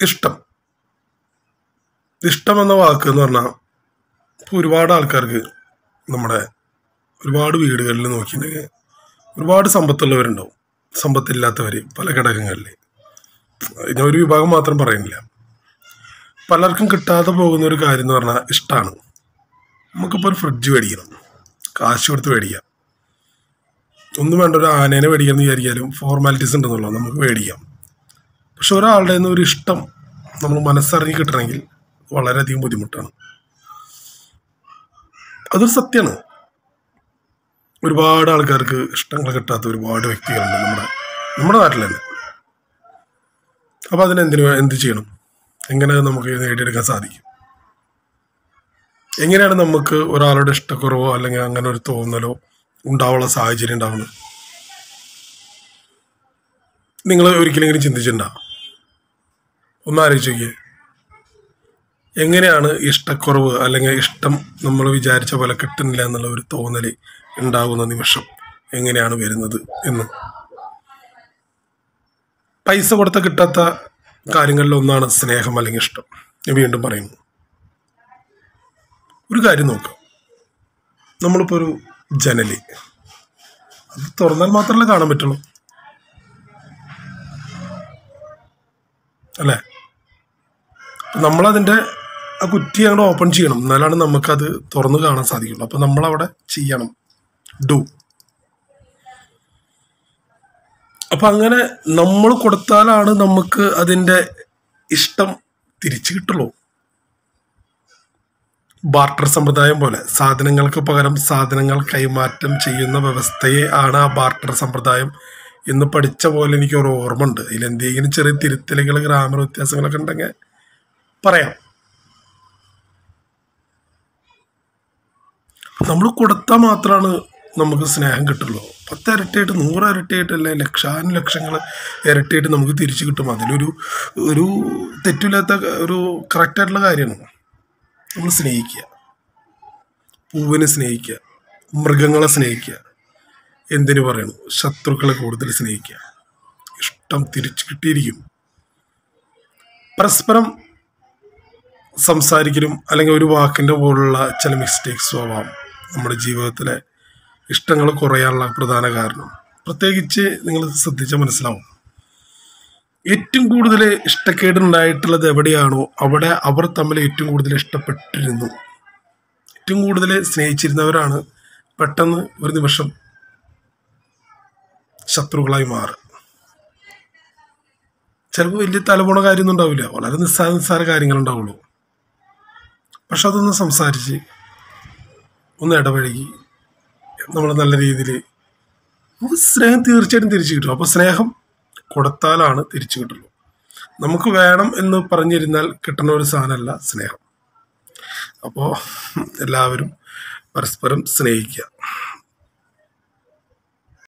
ഇഷ്ടം ഇഷ്ടം എന്ന വാക്ക് എന്ന് പറഞ്ഞാൽ ഇപ്പോൾ ഒരുപാട് ആൾക്കാർക്ക് നമ്മുടെ ഒരുപാട് വീടുകളിൽ നോക്കിയിട്ടുണ്ടെങ്കിൽ ഒരുപാട് സമ്പത്തുള്ളവരുണ്ടാവും സമ്പത്തില്ലാത്തവർ പല ഘടകങ്ങളിൽ ഞാൻ ഒരു വിഭാഗം മാത്രം പറയുന്നില്ല പലർക്കും കിട്ടാതെ പോകുന്ന ഒരു കാര്യം എന്ന് പറഞ്ഞാൽ ഇഷ്ടമാണ് നമുക്കിപ്പോൾ ഒരു ഫ്രിഡ്ജ് മേടിക്കണം കാശ് കൊടുത്ത് മേടിക്കാം ഒന്നും വേണ്ട ഒരു ആനേനെ മേടിക്കണം എന്ന് വിചാരിക്കാലും ഫോർമാലിറ്റീസ് ഉണ്ടെന്നുള്ളൂ നമുക്ക് മേടിക്കാം പക്ഷെ ഒരാളുടെ നിന്ന് ഒരു ഇഷ്ടം നമ്മൾ മനസ്സറിഞ്ഞ് കിട്ടണമെങ്കിൽ വളരെയധികം ബുദ്ധിമുട്ടാണ് അതൊരു സത്യമാണ് ഒരുപാട് ആൾക്കാർക്ക് ഇഷ്ടങ്ങൾ കിട്ടാത്ത ഒരുപാട് വ്യക്തികളുണ്ട് നമ്മുടെ നമ്മുടെ നാട്ടിൽ തന്നെ അപ്പോൾ അതിനെന്തിനു എന്ത് ചെയ്യണം എങ്ങനെ നമുക്ക് നേടിയെടുക്കാൻ സാധിക്കും എങ്ങനെയാണ് നമുക്ക് ഒരാളുടെ ഇഷ്ടക്കുറവോ അല്ലെങ്കിൽ അങ്ങനെ ഒരു തോന്നലോ ഉണ്ടാവാനുള്ള സാഹചര്യം ഉണ്ടാവുന്നത് നിങ്ങൾ ഒരിക്കലെങ്കിലും ചിന്തിച്ചിട്ടുണ്ടോ ഒന്ന് ആലോചിച്ച് നോക്കിയേ എങ്ങനെയാണ് ഇഷ്ടക്കുറവ് അല്ലെങ്കിൽ ഇഷ്ടം നമ്മൾ വിചാരിച്ച പോലെ കിട്ടുന്നില്ല എന്നുള്ള ഒരു തോന്നൽ ഉണ്ടാകുന്ന നിമിഷം എങ്ങനെയാണ് വരുന്നത് എന്ന് പൈസ കൊടുത്ത കിട്ടാത്ത കാര്യങ്ങളിൽ ഒന്നാണ് സ്നേഹം അല്ലെങ്കിൽ ഇഷ്ടം ഞാൻ വീണ്ടും പറയുന്നു ഒരു കാര്യം നോക്കാം നമ്മളിപ്പോൾ ഒരു ജനല് അത് തുറന്നാൽ മാത്രമല്ലേ കാണാൻ പറ്റുള്ളൂ അല്ലേ നമ്മളതിൻ്റെ ആ കുറ്റി അങ്ങോട്ട് ഓപ്പൺ ചെയ്യണം എന്നാലാണ് നമുക്കത് തുറന്ന് കാണാൻ സാധിക്കുള്ളൂ അപ്പോൾ നമ്മളവിടെ ചെയ്യണം ഡു അപ്പം അങ്ങനെ നമ്മൾ കൊടുത്താലാണ് നമുക്ക് അതിൻ്റെ ഇഷ്ടം തിരിച്ചു കിട്ടുള്ളൂ ബാർട്ടർ സമ്പ്രദായം പോലെ സാധനങ്ങൾക്ക് പകരം സാധനങ്ങൾ കൈമാറ്റം ചെയ്യുന്ന വ്യവസ്ഥയെ ആണ് ആ ബാർട്ടർ സമ്പ്രദായം എന്ന് പഠിച്ച പോലെ എനിക്ക് ഒരു ഓർമ്മ ഉണ്ട് അതിൽ എന്തെങ്കിലും ചെറിയ തിരുത്തലുകൾ ഗ്രാമർ വ്യത്യാസങ്ങളൊക്കെ ഉണ്ടെങ്കിൽ പറയാം നമ്മൾ കൊടുത്താൽ മാത്രമാണ് നമുക്ക് സ്നേഹം കിട്ടുള്ളൂ പത്ത് ഇരട്ടിയായിട്ട് നൂറ് ഇരട്ടിയായിട്ടല്ലേ ലക്ഷാനും ലക്ഷങ്ങൾ ഇരട്ടിയായിട്ട് നമുക്ക് തിരിച്ചു കിട്ടും അതിലൊരു ഒരു തെറ്റില്ലാത്ത ഒരു കറക്റ്റായിട്ടുള്ള കാര്യമാണ് നമ്മൾ സ്നേഹിക്കുക പൂവിനെ സ്നേഹിക്കുക മൃഗങ്ങളെ സ്നേഹിക്കുക എന്തിനു പറയണു ശത്രുക്കളെ കൂടുതൽ സ്നേഹിക്കുക ഇഷ്ടം തിരിച്ചു കിട്ടിയിരിക്കും പരസ്പരം സംസാരിക്കലും അല്ലെങ്കിൽ ഒരു വാക്കിൻ്റെ പോലുള്ള ചില മിസ്റ്റേക്സും ആവാം നമ്മുടെ ജീവിതത്തിലെ ഇഷ്ടങ്ങൾ കുറയാനുള്ള പ്രധാന കാരണം പ്രത്യേകിച്ച് നിങ്ങൾ ശ്രദ്ധിച്ചാൽ മനസ്സിലാവും ഏറ്റവും കൂടുതൽ ഇഷ്ടക്കേടുണ്ടായിട്ടുള്ളത് എവിടെയാണോ അവിടെ അവർ തമ്മിൽ ഏറ്റവും കൂടുതൽ ഇഷ്ടപ്പെട്ടിരുന്നു ഏറ്റവും കൂടുതൽ സ്നേഹിച്ചിരുന്നവരാണ് പെട്ടെന്ന് ഒരു നിമിഷം ശത്രുക്കളായി മാറുക ചിലപ്പോൾ വലിയ തലപോണ കാര്യമൊന്നും ഉണ്ടാവില്ല വളരെ നിസ്സാര നിസ്സാര കാര്യങ്ങളുണ്ടാവുള്ളൂ പക്ഷെ അതൊന്ന് സംസാരിച്ച് ഒന്ന് ഇടപഴകി നമ്മൾ നല്ല രീതിയിൽ നമുക്ക് സ്നേഹം തീർച്ചയായിട്ടും തിരിച്ചു കിട്ടും അപ്പോൾ സ്നേഹം കൊടുത്താലാണ് തിരിച്ചു കിട്ടുള്ളൂ നമുക്ക് വേണം എന്ന് പറഞ്ഞിരുന്നാൽ കിട്ടുന്ന ഒരു സാധനമല്ല സ്നേഹം അപ്പോൾ എല്ലാവരും പരസ്പരം സ്നേഹിക്കുക